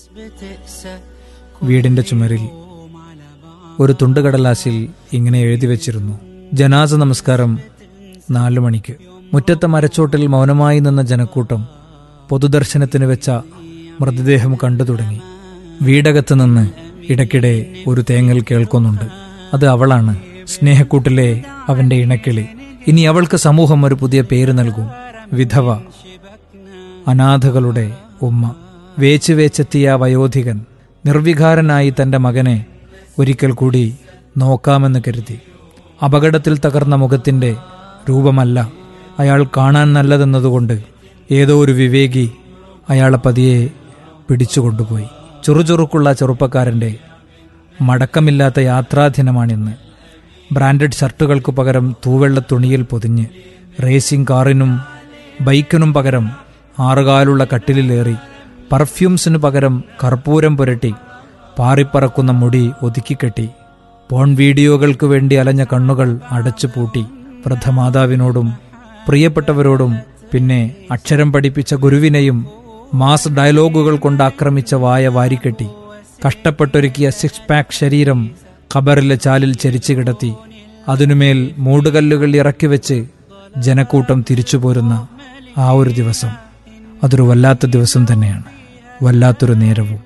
വീടിന്റെ ചുമരിൽ ഒരു തുണ്ടുകടലാസിൽ ഇങ്ങനെ എഴുതി വച്ചിരുന്നു ജനാസ നമസ്കാരം നാലു മണിക്ക് മുറ്റത്തെ മരച്ചോട്ടിൽ മൗനമായി നിന്ന ജനക്കൂട്ടം പൊതുദർശനത്തിന് വെച്ച മൃതദേഹം കണ്ടു തുടങ്ങി വീടകത്ത് നിന്ന് ഇടയ്ക്കിടെ ഒരു തേങ്ങൽ കേൾക്കുന്നുണ്ട് അത് അവളാണ് സ്നേഹക്കൂട്ടിലെ അവന്റെ ഇണക്കിളി ഇനി അവൾക്ക് സമൂഹം ഒരു പുതിയ പേര് നൽകും വിധവ അനാഥകളുടെ ഉമ്മ വേച്ച് വേച്ചെത്തിയ ആ വയോധികൻ നിർവികാരനായി തന്റെ മകനെ ഒരിക്കൽ കൂടി നോക്കാമെന്ന് കരുതി അപകടത്തിൽ തകർന്ന മുഖത്തിന്റെ രൂപമല്ല അയാൾ കാണാൻ നല്ലതെന്നതുകൊണ്ട് ഏതോ ഒരു വിവേകി അയാളെ പതിയെ പിടിച്ചുകൊണ്ടുപോയി ചുറുചുറുക്കുള്ള ചെറുപ്പക്കാരന്റെ മടക്കമില്ലാത്ത യാത്രാദിനമാണിന്ന് ബ്രാൻഡഡ് ഷർട്ടുകൾക്ക് പകരം തൂവെള്ള തുണിയിൽ പൊതിഞ്ഞ് റേസിംഗ് കാറിനും ബൈക്കിനും പകരം ആറുകാലുള്ള കട്ടിലിലേറി പർഫ്യൂംസിനു പകരം കർപ്പൂരം പുരട്ടി പാറിപ്പറക്കുന്ന മുടി ഒതുക്കിക്കെട്ടി പോൺ വീഡിയോകൾക്ക് വേണ്ടി അലഞ്ഞ കണ്ണുകൾ അടച്ചു പൂട്ടി വൃദ്ധമാതാവിനോടും പ്രിയപ്പെട്ടവരോടും പിന്നെ അക്ഷരം പഠിപ്പിച്ച ഗുരുവിനെയും മാസ് ഡയലോഗുകൾ കൊണ്ട് ആക്രമിച്ച വായ വാരിക്കെട്ടി കഷ്ടപ്പെട്ടൊരുക്കിയ സിക്സ് പാക്ക് ശരീരം ഖബറിലെ ചാലിൽ ചരിച്ചു കിടത്തി അതിനുമേൽ മൂടുകല്ലുകൾ ഇറക്കി വെച്ച് ജനക്കൂട്ടം തിരിച്ചു പോരുന്ന ആ ഒരു ദിവസം അതൊരു വല്ലാത്ത ദിവസം തന്നെയാണ് വല്ലാത്തൊരു നേരവും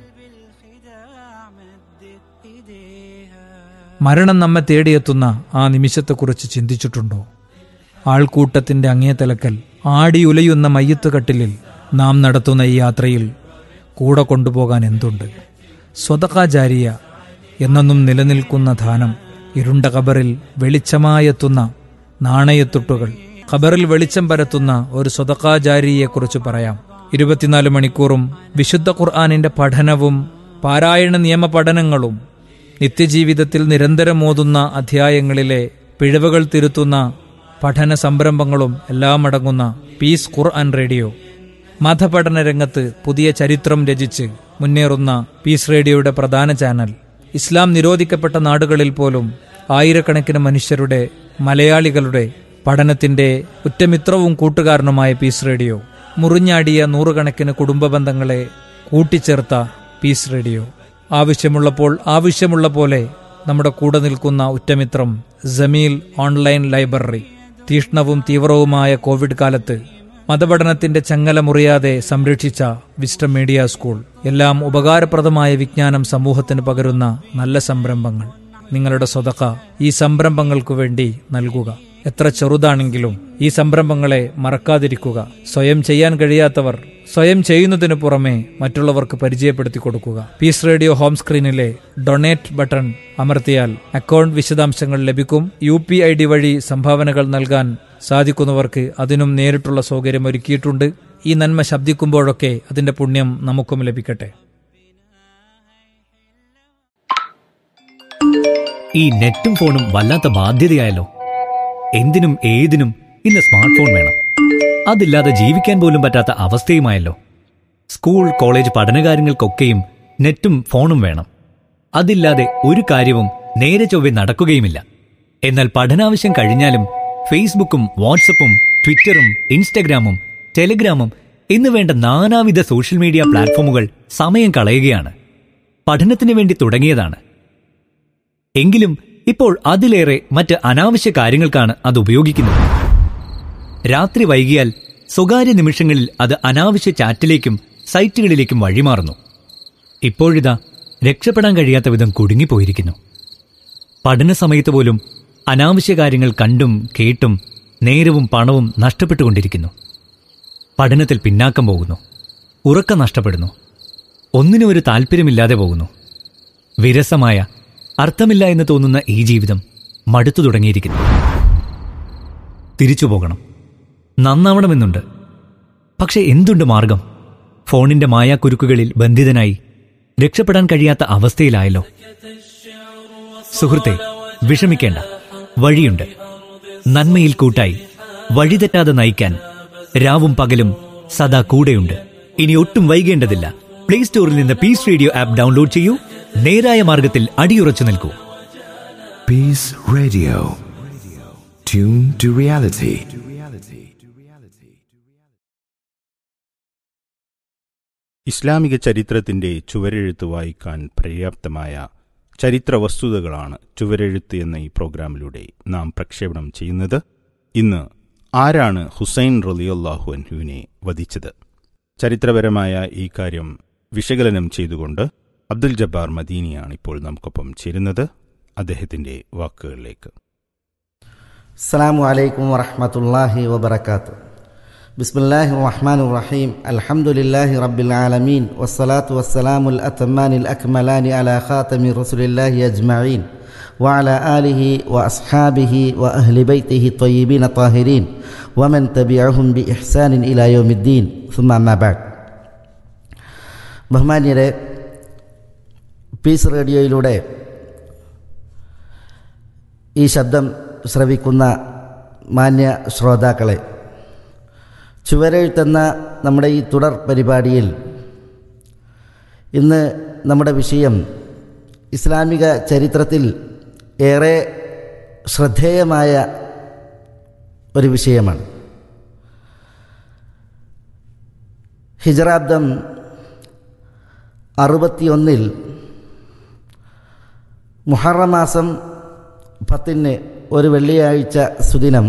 മരണം നമ്മെ തേടിയെത്തുന്ന ആ നിമിഷത്തെക്കുറിച്ച് ചിന്തിച്ചിട്ടുണ്ടോ ആൾക്കൂട്ടത്തിന്റെ അങ്ങേതലക്കൽ ആടിയുലയുന്ന മയ്യത്ത് കട്ടിലിൽ നാം നടത്തുന്ന ഈ യാത്രയിൽ കൂടെ കൊണ്ടുപോകാൻ എന്തുണ്ട് സ്വതകാചാരിയ എന്നെന്നും നിലനിൽക്കുന്ന ധാനം ഇരുണ്ട ഖബറിൽ വെളിച്ചമായെത്തുന്ന നാണയത്തുട്ടുകൾ ഖബറിൽ വെളിച്ചം പരത്തുന്ന ഒരു സ്വതകാചാരിയെക്കുറിച്ച് പറയാം ഇരുപത്തിനാല് മണിക്കൂറും വിശുദ്ധ ഖുർആാനിന്റെ പഠനവും പാരായണ നിയമ പഠനങ്ങളും നിത്യജീവിതത്തിൽ നിരന്തരം ഓതുന്ന അധ്യായങ്ങളിലെ പിഴവുകൾ തിരുത്തുന്ന പഠന സംരംഭങ്ങളും എല്ലാം അടങ്ങുന്ന പീസ് ഖുർആൻ റേഡിയോ മതപഠന രംഗത്ത് പുതിയ ചരിത്രം രചിച്ച് മുന്നേറുന്ന പീസ് റേഡിയോയുടെ പ്രധാന ചാനൽ ഇസ്ലാം നിരോധിക്കപ്പെട്ട നാടുകളിൽ പോലും ആയിരക്കണക്കിന് മനുഷ്യരുടെ മലയാളികളുടെ പഠനത്തിന്റെ ഉറ്റമിത്രവും കൂട്ടുകാരനുമായ പീസ് റേഡിയോ മുറിഞ്ഞാടിയ നൂറുകണക്കിന് കുടുംബ ബന്ധങ്ങളെ കൂട്ടിച്ചേർത്ത പീസ് റേഡിയോ ആവശ്യമുള്ളപ്പോൾ ആവശ്യമുള്ള പോലെ നമ്മുടെ കൂടെ നിൽക്കുന്ന ഉറ്റമിത്രം ജമീൽ ഓൺലൈൻ ലൈബ്രറി തീഷ്ണവും തീവ്രവുമായ കോവിഡ് കാലത്ത് മതപഠനത്തിന്റെ ചങ്ങല മുറിയാതെ സംരക്ഷിച്ച വിസ്റ്റം മീഡിയ സ്കൂൾ എല്ലാം ഉപകാരപ്രദമായ വിജ്ഞാനം സമൂഹത്തിന് പകരുന്ന നല്ല സംരംഭങ്ങൾ നിങ്ങളുടെ സ്വതക്ക ഈ സംരംഭങ്ങൾക്കു വേണ്ടി നൽകുക എത്ര ചെറുതാണെങ്കിലും ഈ സംരംഭങ്ങളെ മറക്കാതിരിക്കുക സ്വയം ചെയ്യാൻ കഴിയാത്തവർ സ്വയം ചെയ്യുന്നതിനു പുറമെ മറ്റുള്ളവർക്ക് പരിചയപ്പെടുത്തി കൊടുക്കുക പീസ് റേഡിയോ ഹോം സ്ക്രീനിലെ ഡൊണേറ്റ് ബട്ടൺ അമർത്തിയാൽ അക്കൗണ്ട് വിശദാംശങ്ങൾ ലഭിക്കും യു പി ഐ ഡി വഴി സംഭാവനകൾ നൽകാൻ സാധിക്കുന്നവർക്ക് അതിനും നേരിട്ടുള്ള സൗകര്യം ഒരുക്കിയിട്ടുണ്ട് ഈ നന്മ ശബ്ദിക്കുമ്പോഴൊക്കെ അതിന്റെ പുണ്യം നമുക്കും ലഭിക്കട്ടെ ഈ നെറ്റും ഫോണും വല്ലാത്ത ബാധ്യതയായല്ലോ എന്തിനും ഏതിനും ഇന്ന് സ്മാർട്ട് ഫോൺ വേണം അതില്ലാതെ ജീവിക്കാൻ പോലും പറ്റാത്ത അവസ്ഥയുമായല്ലോ സ്കൂൾ കോളേജ് പഠനകാര്യങ്ങൾക്കൊക്കെയും നെറ്റും ഫോണും വേണം അതില്ലാതെ ഒരു കാര്യവും നേരെ ചൊവ്വെ നടക്കുകയുമില്ല എന്നാൽ പഠനാവശ്യം കഴിഞ്ഞാലും ഫേസ്ബുക്കും വാട്സപ്പും ട്വിറ്ററും ഇൻസ്റ്റഗ്രാമും ടെലിഗ്രാമും എന്ന് വേണ്ട നാനാവിധ സോഷ്യൽ മീഡിയ പ്ലാറ്റ്ഫോമുകൾ സമയം കളയുകയാണ് പഠനത്തിന് വേണ്ടി തുടങ്ങിയതാണ് എങ്കിലും ഇപ്പോൾ അതിലേറെ മറ്റ് അനാവശ്യ കാര്യങ്ങൾക്കാണ് അത് ഉപയോഗിക്കുന്നത് രാത്രി വൈകിയാൽ സ്വകാര്യ നിമിഷങ്ങളിൽ അത് അനാവശ്യ ചാറ്റിലേക്കും സൈറ്റുകളിലേക്കും വഴിമാറുന്നു ഇപ്പോഴിതാ രക്ഷപ്പെടാൻ കഴിയാത്ത വിധം കുടുങ്ങിപ്പോയിരിക്കുന്നു പഠന സമയത്ത് പോലും അനാവശ്യ കാര്യങ്ങൾ കണ്ടും കേട്ടും നേരവും പണവും നഷ്ടപ്പെട്ടുകൊണ്ടിരിക്കുന്നു പഠനത്തിൽ പിന്നാക്കം പോകുന്നു ഉറക്കം നഷ്ടപ്പെടുന്നു ഒന്നിനും ഒരു താല്പര്യമില്ലാതെ പോകുന്നു വിരസമായ അർത്ഥമില്ല എന്ന് തോന്നുന്ന ഈ ജീവിതം മടുത്തു തുടങ്ങിയിരിക്കുന്നു തിരിച്ചു പോകണം നന്നാവണമെന്നുണ്ട് പക്ഷെ എന്തുണ്ട് മാർഗം ഫോണിന്റെ മായാക്കുരുക്കുകളിൽ ബന്ധിതനായി രക്ഷപ്പെടാൻ കഴിയാത്ത അവസ്ഥയിലായല്ലോ സുഹൃത്തെ വിഷമിക്കേണ്ട വഴിയുണ്ട് നന്മയിൽ കൂട്ടായി വഴിതെറ്റാതെ നയിക്കാൻ രാവും പകലും സദാ കൂടെയുണ്ട് ഇനി ഒട്ടും വൈകേണ്ടതില്ല പ്ലേ സ്റ്റോറിൽ നിന്ന് പീസ് റേഡിയോ ആപ്പ് ഡൗൺലോഡ് ചെയ്യൂ നേരായ മാർഗത്തിൽ അടിയുറച്ചു നിൽക്കൂ Peace Radio. Tune to reality. ഇസ്ലാമിക ചരിത്രത്തിന്റെ ചുവരെഴുത്ത് വായിക്കാൻ പര്യാപ്തമായ ചരിത്ര വസ്തുതകളാണ് ചുവരെഴുത്ത് എന്ന ഈ പ്രോഗ്രാമിലൂടെ നാം പ്രക്ഷേപണം ചെയ്യുന്നത് ഇന്ന് ആരാണ് ഹുസൈൻ റലിയല്ലാഹു അൻഹുവിനെ വധിച്ചത് ചരിത്രപരമായ ഈ കാര്യം വിശകലനം ചെയ്തുകൊണ്ട് അബ്ദുൽ ജബ്ബാർ മദീനിയാണ് ഇപ്പോൾ നമുക്കൊപ്പം ചേരുന്നത് അദ്ദേഹത്തിന്റെ വാക്കുകളിലേക്ക് السلام عليكم ورحمة الله وبركاته بسم الله الرحمن الرحيم الحمد لله رب العالمين والصلاة والسلام الأتمان الأكملان على خاتم رسل الله أجمعين وعلى آله وأصحابه وأهل بيته الطيبين الطاهرين ومن تبعهم بإحسان إلى يوم الدين ثم ما بعد ബഹുമാന്യരെ പീസ് റേഡിയോയിലൂടെ ഈ ശബ്ദം ശ്രവിക്കുന്ന മാന്യ ശ്രോതാക്കളെ ചുവരെഴുത്തെന്ന നമ്മുടെ ഈ തുടർ പരിപാടിയിൽ ഇന്ന് നമ്മുടെ വിഷയം ഇസ്ലാമിക ചരിത്രത്തിൽ ഏറെ ശ്രദ്ധേയമായ ഒരു വിഷയമാണ് ഹിജറാബ്ദം അറുപത്തിയൊന്നിൽ മുഹറം മാസം പത്തിന് ഒരു വെള്ളിയാഴ്ച സുദിനം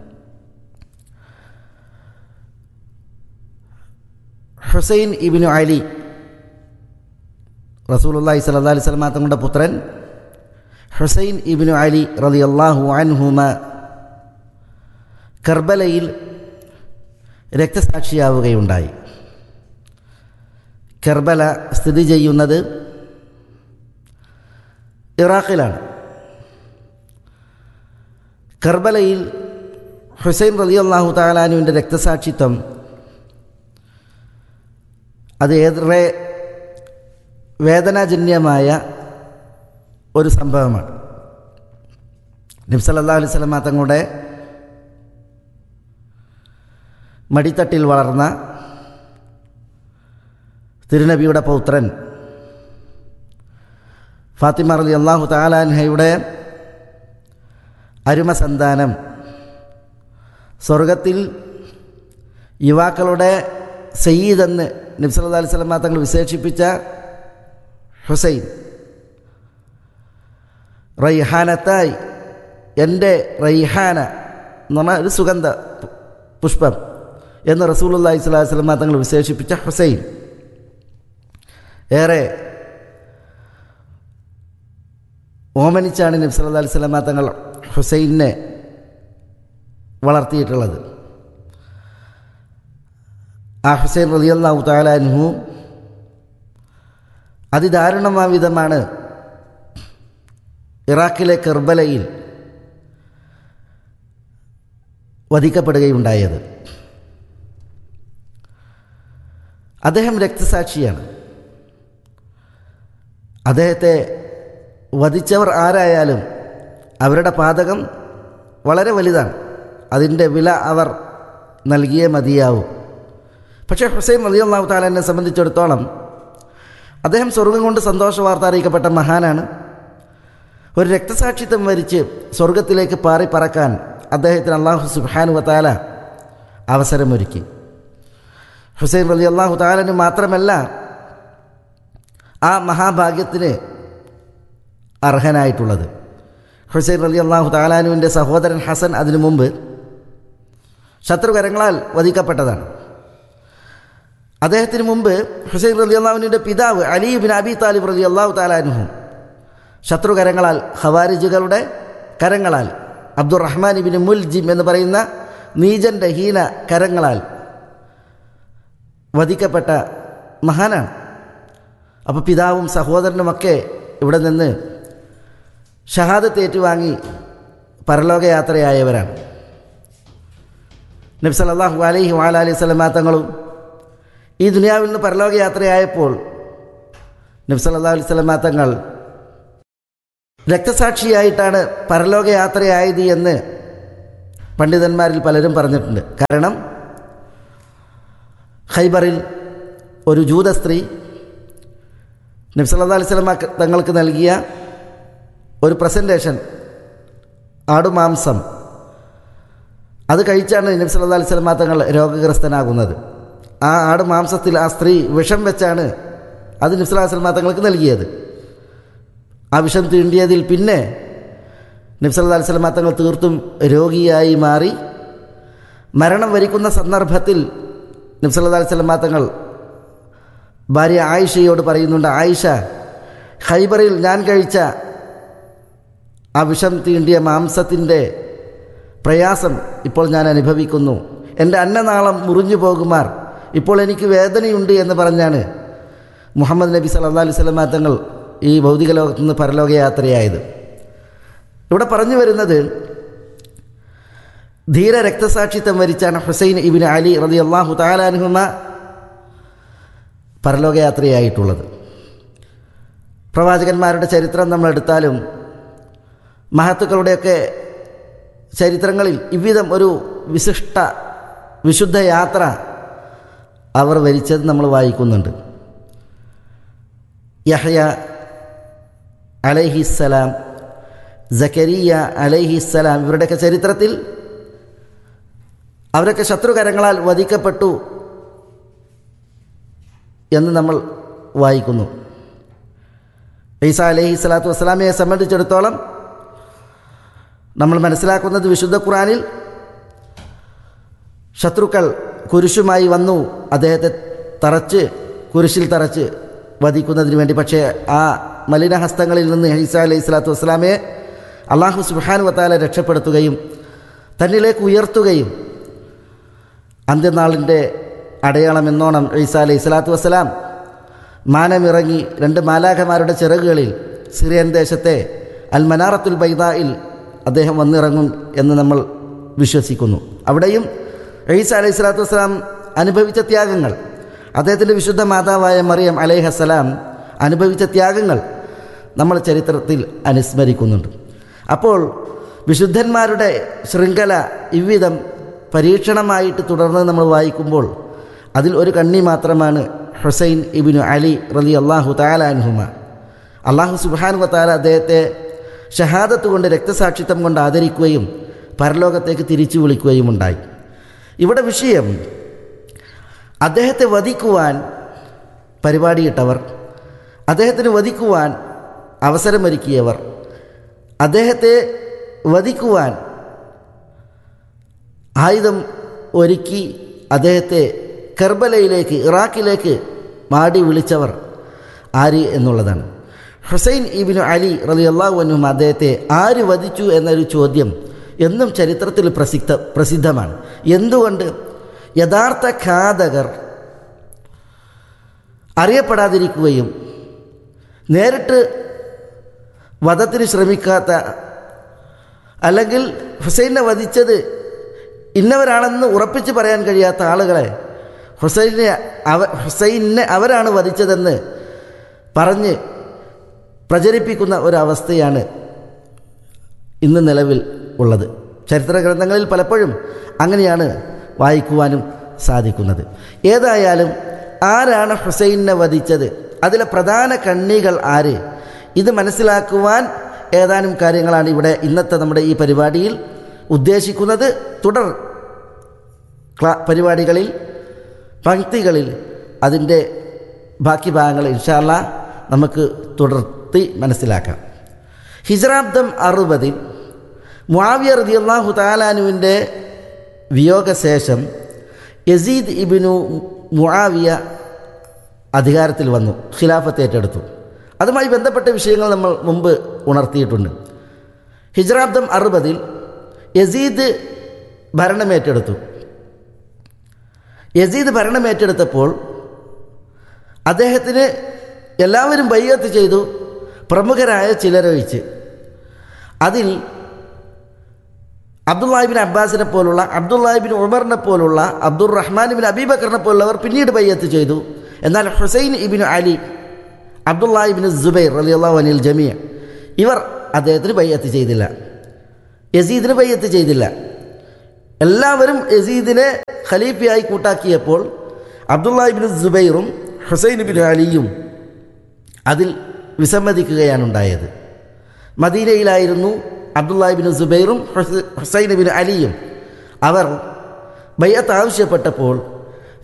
ഹുസൈൻ ഇബിനു അലി റസൂലുള്ളാഹി സ്വല്ലല്ലാഹി അലൈഹി വസല്ലം തങ്ങളുടെ പുത്രൻ ഹുസൈൻ ഇബിനു അലി റളിയല്ലാഹു അൻഹുമ കർബലയിൽ രക്തസാക്ഷിയാവുകയുണ്ടായി കർബല സ്ഥിതി ചെയ്യുന്നത് ഇറാഖിലാണ് കർബലയിൽ ഹുസൈൻ റലിയല്ലാഹു താലാനുവിൻ്റെ രക്തസാക്ഷിത്വം അത് ഏറെ വേദനാജന്യമായ ഒരു സംഭവമാണ് നബ്സല്ലാ അലൈഹി സ്വലമ തങ്ങളുടെ മടിത്തട്ടിൽ വളർന്ന തിരുനബിയുടെ പൗത്രൻ ഫാത്തിമ റലി അള്ളാഹു താലാൻഹയുടെ അരുമസന്താനം സ്വർഗത്തിൽ യുവാക്കളുടെ സയ്യിദ് എന്ന് നബ്സല്ലാ അലൈഹി സ്വലമ തങ്ങൾ വിശേഷിപ്പിച്ച ഹുസൈൻ റൈഹാനത്തായി എൻ്റെ റൈഹാന എന്ന് പറഞ്ഞാൽ ഒരു സുഗന്ധ പുഷ്പം എന്ന് റസൂലുല്ലാഹി സ്വലാഹി സ്വലമ തങ്ങൾ വിശേഷിപ്പിച്ച ഹുസൈൻ ഏറെ ഓമനിച്ചാണ് നബി സല്ലല്ലാഹു അലൈഹി വസല്ലമ തങ്ങൾ ഹുസൈനെ വളർത്തിയിട്ടുള്ളത് ആ ഹുസൈൻ റളിയല്ലാഹു തആല അൻഹു അതിദാരുണമായ വിധമാണ് ഇറാഖിലെ കർബലയിൽ വധിക്കപ്പെടുകയുണ്ടായത് അദ്ദേഹം രക്തസാക്ഷിയാണ് അദ്ദേഹത്തെ വധിച്ചവർ ആരായാലും അവരുടെ പാതകം വളരെ വലുതാണ് അതിൻ്റെ വില അവർ നൽകിയേ മതിയാവും പക്ഷേ ഹുസൈൻ അലിയല്ലാഹു താലാനെ സംബന്ധിച്ചിടത്തോളം അദ്ദേഹം സ്വർഗം കൊണ്ട് സന്തോഷ വാർത്ത അറിയിക്കപ്പെട്ട മഹാനാണ് ഒരു രക്തസാക്ഷിത്വം വരിച്ച് സ്വർഗത്തിലേക്ക് പാറി പറക്കാൻ അദ്ദേഹത്തിന് അള്ളാഹു സുബാനു വത്താല അവസരമൊരുക്കി ഹുസൈൻ അലി അള്ളാഹു താലന് മാത്രമല്ല ആ മഹാഭാഗ്യത്തിന് അർഹനായിട്ടുള്ളത് ഹുസൈൻ അലി അള്ളാഹു താലാനുവിൻ്റെ സഹോദരൻ ഹസൻ അതിനു മുമ്പ് ശത്രുകരങ്ങളാൽ വധിക്കപ്പെട്ടതാണ് അദ്ദേഹത്തിന് മുമ്പ് ഹുസൈൻ റലി അള്ളാഹുവിൻ്റെ പിതാവ് അലി ബിൻ അബി താലിബ് റലി അള്ളാഹു താലാനുഹും ശത്രുകരങ്ങളാൽ ഖവാരിജുകളുടെ കരങ്ങളാൽ അബ്ദുറഹ്മാൻ ഇബിൻ മുൽജിം എന്ന് പറയുന്ന നീജൻ്റെ ഹീന കരങ്ങളാൽ വധിക്കപ്പെട്ട മഹാനാണ് അപ്പോൾ പിതാവും സഹോദരനുമൊക്കെ ഇവിടെ നിന്ന് ഷഹാദത്ത് ഏറ്റുവാങ്ങി പരലോകയാത്രയായവരാണ് നബി സല്ലല്ലാഹു അലൈഹി വാല അലൈഹി സ്വലമാ തങ്ങളും ഈ ദുനിയാവിൽ നിന്ന് പരലോകയാത്രയായപ്പോൾ നബി സല്ലല്ലാഹു അലൈഹി സ്വലമാ തങ്ങൾ രക്തസാക്ഷിയായിട്ടാണ് പരലോകയാത്രയായത് എന്ന് പണ്ഡിതന്മാരിൽ പലരും പറഞ്ഞിട്ടുണ്ട് കാരണം ഖൈബറിൽ ഒരു ജൂത സ്ത്രീ നബ്സല്ലാ അലൈഹി സ്വലമ തങ്ങൾക്ക് നൽകിയ ഒരു പ്രസൻറ്റേഷൻ ആടുമാംസം അത് കഴിച്ചാണ് നബി സല്ലല്ലാഹു അലൈഹി വസല്ലമ തങ്ങൾ രോഗഗ്രസ്തനാകുന്നത് ആ ആട് മാംസത്തിൽ ആ സ്ത്രീ വിഷം വെച്ചാണ് അത് നിഫ്സലാസ്ലമ തങ്ങൾക്ക് നൽകിയത് ആ വിഷം തീണ്ടിയതിൽ പിന്നെ നിഫ്സല്ലാ അലിസ്ലമ തങ്ങൾ തീർത്തും രോഗിയായി മാറി മരണം വരിക്കുന്ന സന്ദർഭത്തിൽ നിഫ്സല്ലാ അലിസ്ലമ തങ്ങൾ ഭാര്യ ആയിഷയോട് പറയുന്നുണ്ട് ആയിഷ ഖൈബറിൽ ഞാൻ കഴിച്ച ആ വിഷം തീണ്ടിയ മാംസത്തിൻ്റെ പ്രയാസം ഇപ്പോൾ ഞാൻ അനുഭവിക്കുന്നു എൻ്റെ അന്നനാളം മുറിഞ്ഞു പോകുമാർ ഇപ്പോൾ എനിക്ക് വേദനയുണ്ട് എന്ന് പറഞ്ഞാണ് മുഹമ്മദ് നബി സല്ലാ അലൈഹി സ്വലമ തങ്ങൾ ഈ ഭൗതിക ലോകത്തു നിന്ന് പരലോകയാത്രയായത് ഇവിടെ പറഞ്ഞു വരുന്നത് ധീര രക്തസാക്ഷിത്വം വരിച്ചാണ് ഹുസൈൻ ഇബിൻ അലി റതി അള്ളാഹു താലാനുഹുമ പരലോകയാത്രയായിട്ടുള്ളത് പ്രവാചകന്മാരുടെ ചരിത്രം നമ്മൾ എടുത്താലും മഹത്തുക്കളുടെയൊക്കെ ചരിത്രങ്ങളിൽ ഇவ்விധം ഒരു വിശിഷ്ട വിശുദ്ധ യാത്ര അവർ വരിച്ചത് നമ്മൾ വായിക്കുന്നുണ്ട് യഹ്യ അലൈഹിസ്സലാം ജക്കരിയ അലൈഹിസ്സലാം ഇവരുടെയൊക്കെ ചരിത്രത്തിൽ അവരൊക്കെ ശത്രുകരങ്ങളാൽ വധിക്കപ്പെട്ടു എന്ന് നമ്മൾ വായിക്കുന്നു ഈസ അലൈഹി സ്വലാത്തു വസ്സലാമയെ സംബന്ധിച്ചിടത്തോളം നമ്മൾ മനസ്സിലാക്കുന്നത് വിശുദ്ധ ഖുറാനിൽ ശത്രുക്കൾ കുരിശുമായി വന്നു അദ്ദേഹത്തെ തറച്ച് കുരിശിൽ തറച്ച് വധിക്കുന്നതിന് വേണ്ടി പക്ഷേ ആ മലിനഹസ്തങ്ങളിൽ നിന്ന് ഹൈസ അലൈഹി സ്വലാത്തു വസ്സലാമയെ അള്ളാഹു സുബാനു വത്താല രക്ഷപ്പെടുത്തുകയും തന്നിലേക്ക് ഉയർത്തുകയും അന്ത്യനാളിൻ്റെ അടയാളം എന്നോണം ഈസ അലൈഹി സ്വലാത്തു വസ്സലാം മാനമിറങ്ങി രണ്ട് മാലാഖമാരുടെ ചിറകുകളിൽ സിറിയൻ ദേശത്തെ അൽ മനാറത്തുൽ ബൈദായിൽ അദ്ദേഹം വന്നിറങ്ങും എന്ന് നമ്മൾ വിശ്വസിക്കുന്നു അവിടെയും ഈസ അലൈഹി സ്വലാത്തു വസ്സലാം അനുഭവിച്ച ത്യാഗങ്ങൾ അദ്ദേഹത്തിൻ്റെ വിശുദ്ധ മാതാവായ മറിയം അലൈഹസ്സലാം അനുഭവിച്ച ത്യാഗങ്ങൾ നമ്മൾ ചരിത്രത്തിൽ അനുസ്മരിക്കുന്നുണ്ട് അപ്പോൾ വിശുദ്ധന്മാരുടെ ശൃംഖല ഇவ்விധം പരീക്ഷണമായിട്ട് തുടർന്ന് നമ്മൾ വായിക്കുമ്പോൾ അതിൽ ഒരു കണ്ണി മാത്രമാണ് ഹുസൈൻ ഇബിനു അലി റലി അള്ളാഹു താലാൻഹുമ അള്ളാഹു സുബാനു താല അദ്ദേഹത്തെ ഷഹാദത്ത് കൊണ്ട് രക്തസാക്ഷിത്വം കൊണ്ട് ആദരിക്കുകയും പരലോകത്തേക്ക് തിരിച്ചു വിളിക്കുകയും ഉണ്ടായി ഇവിടെ വിഷയം അദ്ദേഹത്തെ വധിക്കുവാൻ പരിപാടിയിട്ടവർ അദ്ദേഹത്തിന് വധിക്കുവാൻ അവസരമൊരുക്കിയവർ അദ്ദേഹത്തെ വധിക്കുവാൻ ആയുധം ഒരുക്കി അദ്ദേഹത്തെ കർബലയിലേക്ക് ഇറാഖിലേക്ക് മാടി വിളിച്ചവർ ആര് എന്നുള്ളതാണ് ഹുസൈൻ ഇബിനു അലി റലി അള്ളാഹുനും അദ്ദേഹത്തെ ആര് വധിച്ചു എന്നൊരു ചോദ്യം എന്നും ചരിത്രത്തിൽ പ്രസിദ്ധ പ്രസിദ്ധമാണ് എന്തുകൊണ്ട് യഥാർത്ഥ ഘാതകർ അറിയപ്പെടാതിരിക്കുകയും നേരിട്ട് വധത്തിന് ശ്രമിക്കാത്ത അല്ലെങ്കിൽ ഹുസൈനെ വധിച്ചത് ഇന്നവരാണെന്ന് ഉറപ്പിച്ച് പറയാൻ കഴിയാത്ത ആളുകളെ ഹുസൈനെ അവ ഹുസൈനെ അവരാണ് വധിച്ചതെന്ന് പറഞ്ഞ് പ്രചരിപ്പിക്കുന്ന ഒരവസ്ഥയാണ് ഇന്ന് നിലവിൽ ഉള്ളത് ചരിത്ര ഗ്രന്ഥങ്ങളിൽ പലപ്പോഴും അങ്ങനെയാണ് വായിക്കുവാനും സാധിക്കുന്നത് ഏതായാലും ആരാണ് ഹുസൈനെ വധിച്ചത് അതിലെ പ്രധാന കണ്ണികൾ ആര് ഇത് മനസ്സിലാക്കുവാൻ ഏതാനും കാര്യങ്ങളാണ് ഇവിടെ ഇന്നത്തെ നമ്മുടെ ഈ പരിപാടിയിൽ ഉദ്ദേശിക്കുന്നത് തുടർ ക്ലാ പരിപാടികളിൽ പങ്ക്തികളിൽ അതിൻ്റെ ബാക്കി ഭാഗങ്ങൾ ഇൻഷാല്ല നമുക്ക് തുടർത്തി മനസ്സിലാക്കാം ഹിജ്രാബ്ദം അറുപതിൽ മുആവിയ റളിയല്ലാഹു താലാനുവിൻ്റെ വിയോഗശേഷം യസീദ് ഇബിനു മുആവിയ അധികാരത്തിൽ വന്നു ഖിലാഫത്ത് ഏറ്റെടുത്തു അതുമായി ബന്ധപ്പെട്ട വിഷയങ്ങൾ നമ്മൾ മുമ്പ് ഉണർത്തിയിട്ടുണ്ട് ഹിജ്രാബ്ദം അറുപതിൽ യസീദ് ഭരണമേറ്റെടുത്തു യസീദ് ഭരണമേറ്റെടുത്തപ്പോൾ അദ്ദേഹത്തിന് എല്ലാവരും ബയ്യത്ത് ചെയ്തു പ്രമുഖരായ ചിലരൊഴിച്ച് അതിൽ അബ്ദുല്ലാഹിബിൻ അബ്ബാസിനെ പോലുള്ള അബ്ദുല്ലാഹിബിൻ ഉമറിനെ പോലുള്ള അബ്ദുൾ റഹ്മാൻ ബിൻ അബീബക്കറിനെ പോലുള്ളവർ പിന്നീട് ബയ്യത്ത് ചെയ്തു എന്നാൽ ഹുസൈൻ ഇബിൻ അലി അബ്ദുല്ലാഹിബിൻ ജുബൈർ അലി അള്ളാഹു അനിൽ ജമിയ ഇവർ അദ്ദേഹത്തിന് ബയ്യത്ത് ചെയ്തില്ല യസീദിന് ബയ്യത്ത് ചെയ്തില്ല എല്ലാവരും യസീദിനെ ഖലീഫയായി കൂട്ടാക്കിയപ്പോൾ അബ്ദുല്ലാഹിബിൻ ജുബൈറും ഹുസൈൻ ബിൻ അലിയും അതിൽ വിസമ്മതിക്കുകയാണ് ഉണ്ടായത് മദീനയിലായിരുന്നു അബ്ദുല്ലാഹിബിൻ സുബൈറും ഹുസൈൻ ബിൻ അലിയും അവർ ബയ്യത്ത് ആവശ്യപ്പെട്ടപ്പോൾ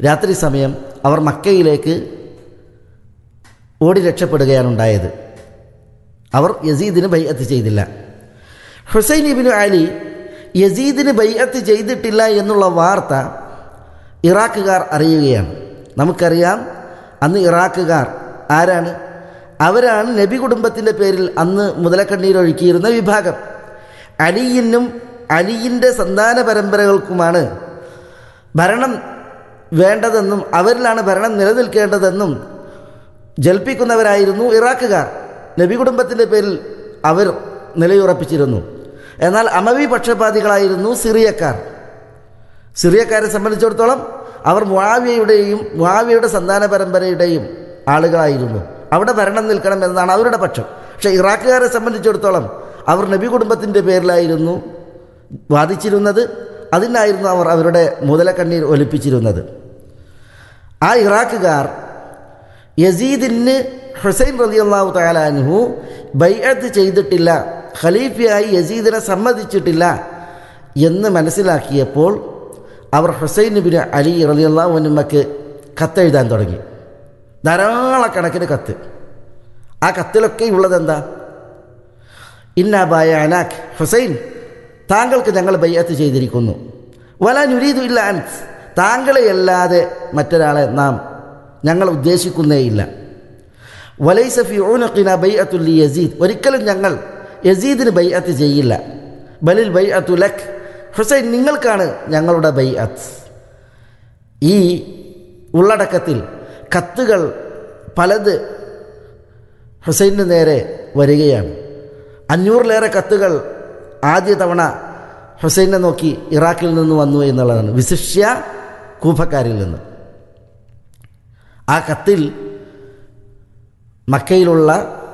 രാത്രി സമയം അവർ മക്കയിലേക്ക് ഓടി രക്ഷപ്പെടുകയാണ് ഉണ്ടായത് അവർ യസീദിന് ബൈഅത്ത് ചെയ്തില്ല ഹുസൈൻ ഇബിന് അലി യസീദിന് ബൈഅത്ത് ചെയ്തിട്ടില്ല എന്നുള്ള വാർത്ത ഇറാഖുകാർ അറിയുകയാണ് നമുക്കറിയാം അന്ന് ഇറാഖുകാർ ആരാണ് അവരാണ് നബി കുടുംബത്തിൻ്റെ പേരിൽ അന്ന് മുതലക്കണ്ണീരൊഴുക്കിയിരുന്ന വിഭാഗം അലിയിനും അലിയിൻ്റെ സന്താന പരമ്പരകൾക്കുമാണ് ഭരണം വേണ്ടതെന്നും അവരിലാണ് ഭരണം നിലനിൽക്കേണ്ടതെന്നും ജൽപ്പിക്കുന്നവരായിരുന്നു ഇറാഖുകാർ നബി കുടുംബത്തിൻ്റെ പേരിൽ അവർ നിലയുറപ്പിച്ചിരുന്നു എന്നാൽ അമവി പക്ഷപാതികളായിരുന്നു സിറിയക്കാർ സിറിയക്കാരെ സംബന്ധിച്ചിടത്തോളം അവർ മുവാവിയയുടെയും മുവാവിയയുടെ സന്താന പരമ്പരയുടെയും ആളുകളായിരുന്നു അവിടെ ഭരണം നിൽക്കണം എന്നതാണ് അവരുടെ പക്ഷം പക്ഷേ ഇറാഖുകാരെ സംബന്ധിച്ചിടത്തോളം അവർ നബി കുടുംബത്തിൻ്റെ പേരിലായിരുന്നു വാദിച്ചിരുന്നത് അതിനായിരുന്നു അവർ അവരുടെ മുതലക്കണ്ണീർ ഒലിപ്പിച്ചിരുന്നത് ആ ഇറാഖുകാർ യസീദിന് ഹുസൈൻ റലിയല്ലാഹു താലാൻഹു ബൈഅത്ത് ചെയ്തിട്ടില്ല ഖലീഫയായി യസീദിനെ സമ്മതിച്ചിട്ടില്ല എന്ന് മനസ്സിലാക്കിയപ്പോൾ അവർ ഹുസൈൻ ബിൻ അലി റലിയല്ലാഹുനുമക്ക് കത്തെഴുതാൻ തുടങ്ങി ധാരാളക്കണക്കിന് കത്ത് ആ കത്തിലൊക്കെ ഉള്ളത് എന്താ ഇന്നാബായ അനാഖ് ഹുസൈൻ താങ്കൾക്ക് ഞങ്ങൾ ബയ്യത്ത് ചെയ്തിരിക്കുന്നു വല നുരീദു ഇല്ല അൻസ് താങ്കളെ അല്ലാതെ മറ്റൊരാളെ നാം ഞങ്ങൾ ഉദ്ദേശിക്കുന്നേയില്ല വലൈസഫി ഊനഖിന ബൈഅത്തുല്ലി യസീദ് ഒരിക്കലും ഞങ്ങൾ യസീദിന് ബൈഅത്ത് ചെയ്യില്ല ബലിൽ ബൈഅത്തു ലഖ് ഹുസൈൻ നിങ്ങൾക്കാണ് ഞങ്ങളുടെ ബൈഅത്ത് ഈ ഉള്ളടക്കത്തിൽ കത്തുകൾ പലത് ഹുസൈന് നേരെ വരികയാണ് അഞ്ഞൂറിലേറെ കത്തുകൾ ആദ്യ തവണ ഹുസൈനെ നോക്കി ഇറാഖിൽ നിന്ന് വന്നു എന്നുള്ളതാണ് വിശിഷ്യ കൂഫക്കാരിൽ നിന്ന് ആ കത്തിൽ മക്കയിലുള്ള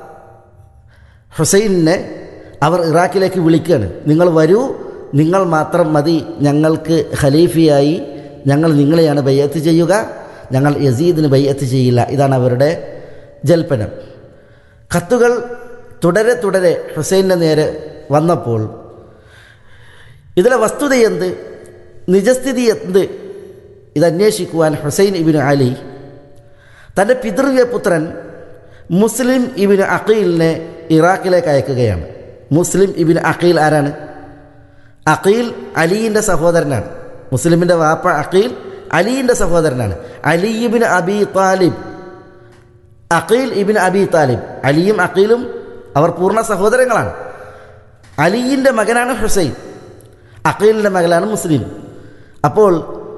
ഹുസൈനെ അവർ ഇറാഖിലേക്ക് വിളിക്കുകയാണ് നിങ്ങൾ വരൂ നിങ്ങൾ മാത്രം മതി ഞങ്ങൾക്ക് ഖലീഫിയായി ഞങ്ങൾ നിങ്ങളെയാണ് ബയ്യത്ത് ചെയ്യുക ഞങ്ങൾ യസീദിന് ബയ്യത്ത് ചെയ്യില്ല ഇതാണ് അവരുടെ ജൽപ്പനം കത്തുകൾ തുടരെ തുടരെ ഹുസൈൻ്റെ നേരെ വന്നപ്പോൾ ഇതിലെ വസ്തുത എന്ത് നിജസ്ഥിതി എന്ത് ഇത് അന്വേഷിക്കുവാൻ ഹുസൈൻ ഇബിന് അലി തൻ്റെ പിതൃവ്യ പുത്രൻ മുസ്ലിം ഇബിന് അഖീലിനെ ഇറാഖിലേക്ക് അയക്കുകയാണ് മുസ്ലിം ഇബിന് അഖീൽ ആരാണ് അഖീൽ അലീൻ്റെ സഹോദരനാണ് മുസ്ലിമിൻ്റെ വാപ്പ അഖീൽ അലീൻ്റെ സഹോദരനാണ് അലി ഇബിൻ അബി താലിബ് അഖീൽ ഇബിൻ അബി താലിബ് അലിയും അഖീലും അവർ പൂർണ്ണ സഹോദരങ്ങളാണ് അലിയിൻ്റെ മകനാണ് ഹുസൈൻ അഖീലിൻ്റെ മകനാണ് മുസ്ലിം അപ്പോൾ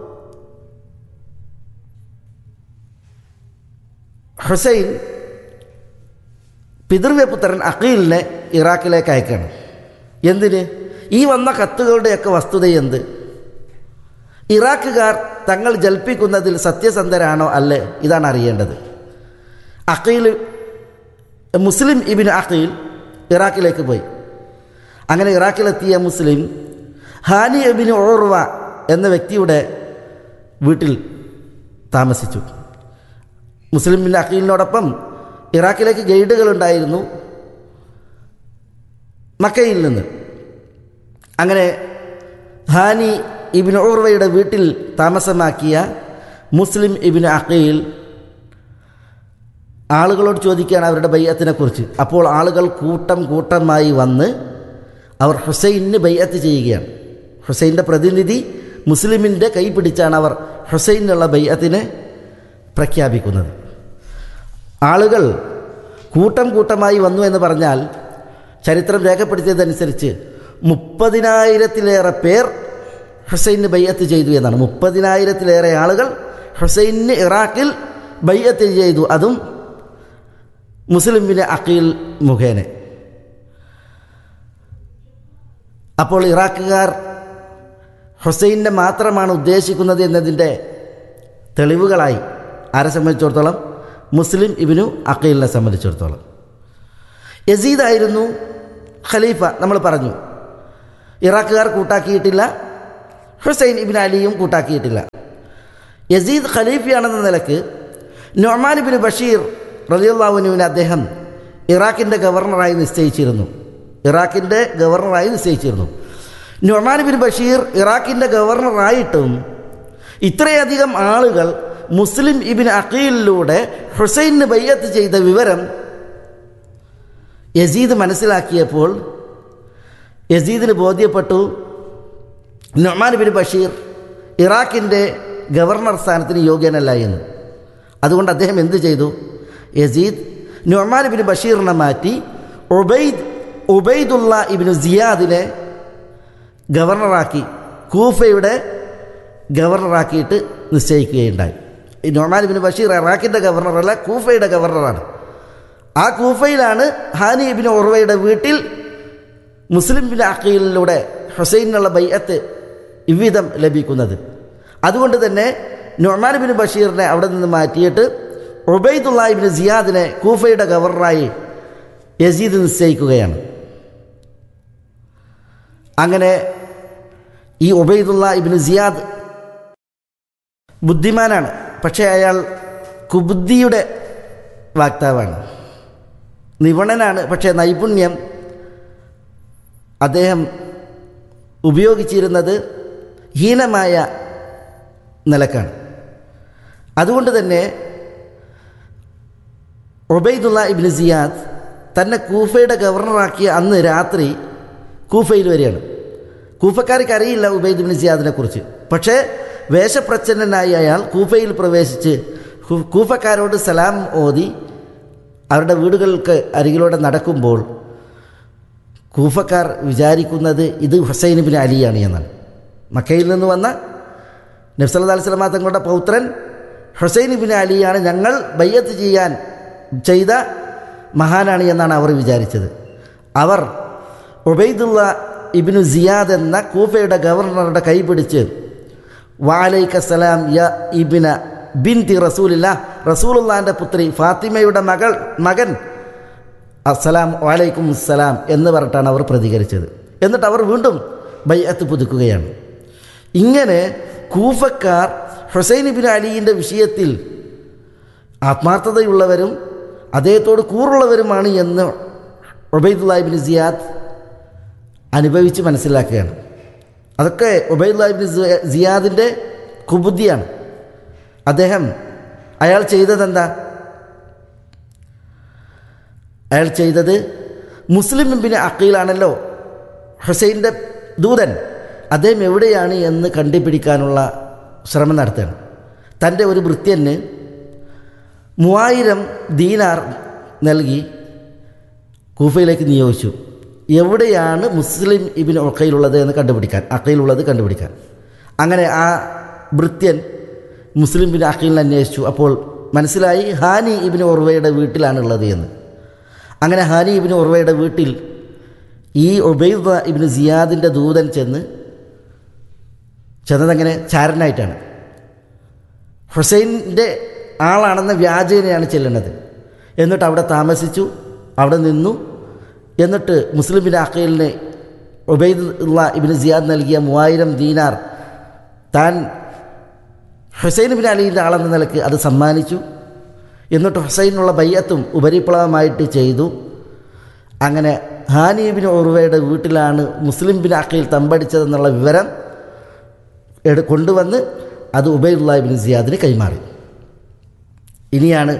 ഹുസൈൻ പിതൃവ്യപുത്രൻ അഖീലിനെ ഇറാഖിലേക്ക് അയക്കുകയാണ് എന്തിന് ഈ വന്ന കത്തുകളുടെയൊക്കെ വസ്തുത എന്ത് ഇറാഖുകാർ തങ്ങൾ ജൽപ്പിക്കുന്നതിൽ സത്യസന്ധരാണോ അല്ലേ ഇതാണ് അറിയേണ്ടത് അഖീൽ മുസ്ലിം ഇബിൻ അഖീൽ ഇറാഖിലേക്ക് പോയി അങ്ങനെ ഇറാഖിലെത്തിയ മുസ്ലിം ഹാനി എബിൻ ഓർവ എന്ന വ്യക്തിയുടെ വീട്ടിൽ താമസിച്ചു മുസ്ലിം ബിൻ അഖീലിനോടൊപ്പം ഇറാഖിലേക്ക് ഗൈഡുകളുണ്ടായിരുന്നു മക്കയിൽ നിന്ന് അങ്ങനെ ഹാനി ഇബിൻ ഓർവയുടെ വീട്ടിൽ താമസമാക്കിയ മുസ്ലിം ഇബിൻ അഖീൽ ആളുകളോട് ചോദിക്കുകയാണ് അവരുടെ ബയ്യത്തിനെക്കുറിച്ച് അപ്പോൾ ആളുകൾ കൂട്ടം കൂട്ടമായി വന്ന് അവർ ഹുസൈന് ബയ്യത്ത് ചെയ്യുകയാണ് ഹുസൈൻ്റെ പ്രതിനിധി മുസ്ലിമിൻ്റെ കൈ പിടിച്ചാണ് അവർ ഹുസൈനുള്ള ബയ്യത്തിനെ പ്രഖ്യാപിക്കുന്നത് ആളുകൾ കൂട്ടം കൂട്ടമായി വന്നു എന്ന് പറഞ്ഞാൽ ചരിത്രം രേഖപ്പെടുത്തിയതനുസരിച്ച് മുപ്പതിനായിരത്തിലേറെ പേർ ഹുസൈന് ബയ്യത്ത് ചെയ്തു എന്നാണ് മുപ്പതിനായിരത്തിലേറെ ആളുകൾ ഹുസൈന് ഇറാഖിൽ ബയ്യത്ത് ചെയ്തു അതും മുസ്ലിമിന് അഖീൽ മുഖേന അപ്പോൾ ഇറാഖുകാർ ഹുസൈനെ മാത്രമാണ് ഉദ്ദേശിക്കുന്നത് എന്നതിൻ്റെ തെളിവുകളായി ആരെ സംബന്ധിച്ചിടത്തോളം മുസ്ലിം ഇബിനു അഖീലിനെ സംബന്ധിച്ചിടത്തോളം യസീദായിരുന്നു ഖലീഫ നമ്മൾ പറഞ്ഞു ഇറാഖുകാർ കൂട്ടാക്കിയിട്ടില്ല ഹുസൈൻ ഇബിൻ അലിയും കൂട്ടാക്കിയിട്ടില്ല യസീദ് ഖലീഫയാണെന്ന നിലക്ക് നൊമാൻ ബിൻ ബഷീർ റലിയുള്ളാവുനുവിനെ അദ്ദേഹം ഇറാഖിൻ്റെ ഗവർണറായി നിശ്ചയിച്ചിരുന്നു ഇറാഖിൻ്റെ ഗവർണറായി നിശ്ചയിച്ചിരുന്നു നൊമാൻ ബിൻ ബഷീർ ഇറാഖിൻ്റെ ഗവർണറായിട്ടും ഇത്രയധികം ആളുകൾ മുസ്ലിം ഇബിൻ അഖീലിലൂടെ ഹുസൈന് ബയ്യത്ത് ചെയ്ത വിവരം യസീദ് മനസ്സിലാക്കിയപ്പോൾ യസീദിന് ബോധ്യപ്പെട്ടു നൊമാൻ ബിൻ ബഷീർ ഇറാഖിൻ്റെ ഗവർണർ സ്ഥാനത്തിന് യോഗ്യനല്ല എന്ന് അതുകൊണ്ട് അദ്ദേഹം എന്ത് ചെയ്തു യസീദ് നൊമാൻ ബിൻ ബഷീറിനെ മാറ്റി ഉബൈദ് ഉബൈദുള്ള ഇബിന് സിയാദിനെ ഗവർണറാക്കി കൂഫയുടെ ഗവർണറാക്കിയിട്ട് നിശ്ചയിക്കുകയുണ്ടായി ഈ നൊമാൻ ബിൻ ബഷീർ ഇറാഖിൻ്റെ ഗവർണറല്ല കൂഫയുടെ ഗവർണറാണ് ആ കൂഫയിലാണ് ഹാനി ബിൻ ഉർവയുടെ വീട്ടിൽ മുസ്ലിം ബിൻ അഖീലിലൂടെ ഹുസൈനുള്ള ബൈഅത്ത് ഇவ்விധം ലഭിക്കുന്നത് അതുകൊണ്ട് തന്നെ നൊമാൻ ബിൻ ബഷീറിനെ അവിടെ നിന്ന് മാറ്റിയിട്ട് ഉബൈദുള്ള ബിൻ സിയാദിനെ കൂഫയുടെ ഗവർണറായി യസീദ് നിശ്ചയിക്കുകയാണ് അങ്ങനെ ഈ ഉബൈദുള്ള ഇബിന് സിയാദ് ബുദ്ധിമാനാണ് പക്ഷേ അയാൾ കുബുദ്ധിയുടെ വാക്താവാണ് നിപുണനാണ് പക്ഷേ നൈപുണ്യം അദ്ദേഹം ഉപയോഗിച്ചിരുന്നത് ഹീനമായ നിലക്കാണ് അതുകൊണ്ട് തന്നെ ഒബൈദുള്ള ഇബിൻ സിയാദ് തന്നെ കൂഫയുടെ ഗവർണറാക്കിയ അന്ന് രാത്രി കൂഫയിൽ വരികയാണ് കൂഫക്കാർക്ക് അറിയില്ല ഉബൈദ് ബിൻ സിയാദിനെ കുറിച്ച് പക്ഷേ വേഷപ്രച്ഛന്നനായി അയാൾ കൂഫയിൽ പ്രവേശിച്ച് കൂ- കൂഫക്കാരോട് സലാം ഓതി അവരുടെ വീടുകൾക്ക് അരികിലൂടെ നടക്കുമ്പോൾ കൂഫക്കാർ വിചാരിക്കുന്നത് ഇത് ഹുസൈൻ ബിൻ അലിയാണ് എന്നാണ് മക്കയിൽ നിന്ന് വന്ന നബ്സല്ലാ അലൈഹി സ്വലാമ തങ്ങളുടെ പൗത്രൻ ഹുസൈൻ ബിൻ അലിയാണ് ഞങ്ങൾ ബയ്യത്ത് ചെയ്യാൻ ചെയ്ത മഹാനാണ് എന്നാണ് അവർ വിചാരിച്ചത് അവർ ഉബൈദുള്ള ഇബിനു സിയാദ് എന്ന കൂഫയുടെ ഗവർണറുടെ കൈ പിടിച്ച് വാലൈക്ക സലാം യ ഇബിന ബിൻതി റസൂലില്ല റസൂലുള്ളാൻ്റെ പുത്രി ഫാത്തിമയുടെ മകൾ മകൻ അസ്സലാം വാലൈക്കും സലാം എന്ന് പറഞ്ഞിട്ടാണ് അവർ പ്രതികരിച്ചത് എന്നിട്ട് അവർ വീണ്ടും ബയ്യത്ത് പുതുക്കുകയാണ് ഇങ്ങനെ കൂഫക്കാർ ഹുസൈൻ ബിൻ അലിയിൻ്റെ വിഷയത്തിൽ ആത്മാർത്ഥതയുള്ളവരും അദ്ദേഹത്തോട് കൂറുള്ളവരുമാണ് എന്ന് ഒബൈദുല്ലാഹിബിൻ സിയാദ് അനുഭവിച്ച് മനസ്സിലാക്കുകയാണ് അതൊക്കെ ഒബൈദുല്ലാഹിബിൻ സിയാദിൻ്റെ കുബുദ്ധിയാണ് അദ്ദേഹം അയാൾ ചെയ്തതെന്താ അയാൾ ചെയ്തത് മുസ്ലിം ബിൻ അക്കീലാണല്ലോ ഹുസൈൻ്റെ ദൂതൻ അദ്ദേഹം എവിടെയാണ് എന്ന് കണ്ടുപിടിക്കാനുള്ള ശ്രമം നടത്തുകയാണ് തൻ്റെ ഒരു ഭൃത്യന് മൂവായിരം ദീനാർ നൽകി കൂഫയിലേക്ക് നിയോഗിച്ചു എവിടെയാണ് മുസ്ലിം ഇബിൻ ഒക്കയിലുള്ളത് എന്ന് കണ്ടുപിടിക്കാൻ അക്കയിലുള്ളത് കണ്ടുപിടിക്കാൻ അങ്ങനെ ആ ഭൃത്യൻ മുസ്ലിം ബിൻ അക്കീലിനെ അന്വേഷിച്ചു അപ്പോൾ മനസ്സിലായി ഹാനി ഇബിൻ ഉർവയുടെ വീട്ടിലാണുള്ളത് എന്ന് അങ്ങനെ ഹാനി ഇബിൻ ഉർവയുടെ വീട്ടിൽ ഈ ഒബൈദ് ഇബിൻ സിയാദിൻ്റെ ദൂതൻ ചെന്ന് ചെന്നതെങ്ങനെ ചാരനായിട്ടാണ് ഹുസൈൻ്റെ ആളാണെന്ന വ്യാജേനയാണ് ചെല്ലുന്നത് എന്നിട്ട് അവിടെ താമസിച്ചു അവിടെ നിന്നു എന്നിട്ട് മുസ്ലിം ബിൻ അഖീലിന് ഉബൈദുള്ള ഇബിൻ സിയാദ് നൽകിയ മൂവായിരം ദീനാർ താൻ ഹുസൈൻ ബിൻ അലിൻ്റെ ആളെന്ന നിലക്ക് അത് സമ്മാനിച്ചു എന്നിട്ട് ഹുസൈനുള്ള ബയ്യത്തും ഉപരിപ്ലവമായിട്ട് ചെയ്തു അങ്ങനെ ഹാനീബിൻ ഉർവയുടെ വീട്ടിലാണ് മുസ്ലിം ബിൻ അഖീൽ തമ്പടിച്ചതെന്നുള്ള വിവരം എടു കൊണ്ടുവന്ന് അത് ഉബൈദുല്ലാഹിബിൻ സിയാദിന് കൈമാറി ഇനിയാണ്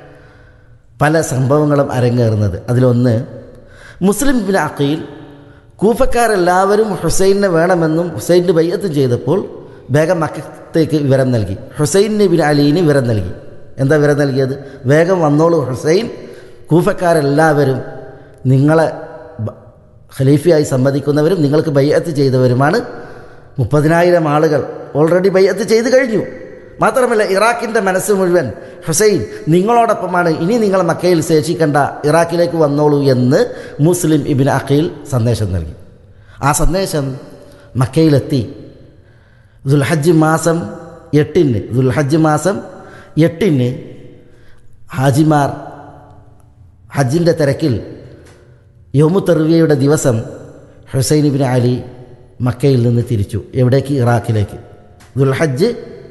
പല സംഭവങ്ങളും അരങ്ങേറുന്നത് അതിലൊന്ന് മുസ്ലിം ബിൻ അഖീൽ കൂഫക്കാരെല്ലാവരും ഹുസൈനെ വേണമെന്നും ഹുസൈൻ്റെ ബയ്യത്തും ചെയ്തപ്പോൾ വേഗം മക്കത്തേക്ക് വിവരം നൽകി ഹുസൈൻ ബിൻ അലീന് വിവരം നൽകി എന്താ വിവരം നൽകിയത് വേഗം വന്നോളൂ ഹുസൈൻ കൂഫക്കാരെല്ലാവരും നിങ്ങളെ ബ- ഖലീഫയായി സമ്മതിക്കുന്നവരും നിങ്ങൾക്ക് ബയ്യത്ത് ചെയ്തവരുമാണ് മുപ്പതിനായിരം ആളുകൾ ഓൾറെഡി ബയ്യത്ത് ചെയ്തു കഴിഞ്ഞു മാത്രമല്ല ഇറാഖിൻ്റെ മനസ്സ് മുഴുവൻ ഹുസൈൻ നിങ്ങളോടൊപ്പമാണ് ഇനി നിങ്ങൾ മക്കയിൽ ശേഷിക്കേണ്ട ഇറാഖിലേക്ക് വന്നോളൂ എന്ന് മുസ്ലിം ഇബിൻ അഖീൽ സന്ദേശം നൽകി ആ സന്ദേശം മക്കയിലെത്തി ദുൽഹജ്ജ് മാസം എട്ടിന് ദുൽഹജ്ജ് മാസം എട്ടിന് ഹാജിമാർ ഹജ്ജിൻ്റെ തിരക്കിൽ യോമു തെർവിയയുടെ ദിവസം ഹുസൈൻ ബിൻ അലി മക്കയിൽ നിന്ന് തിരിച്ചു എവിടേക്ക് ഇറാഖിലേക്ക് ദുൽഹജ്ജ്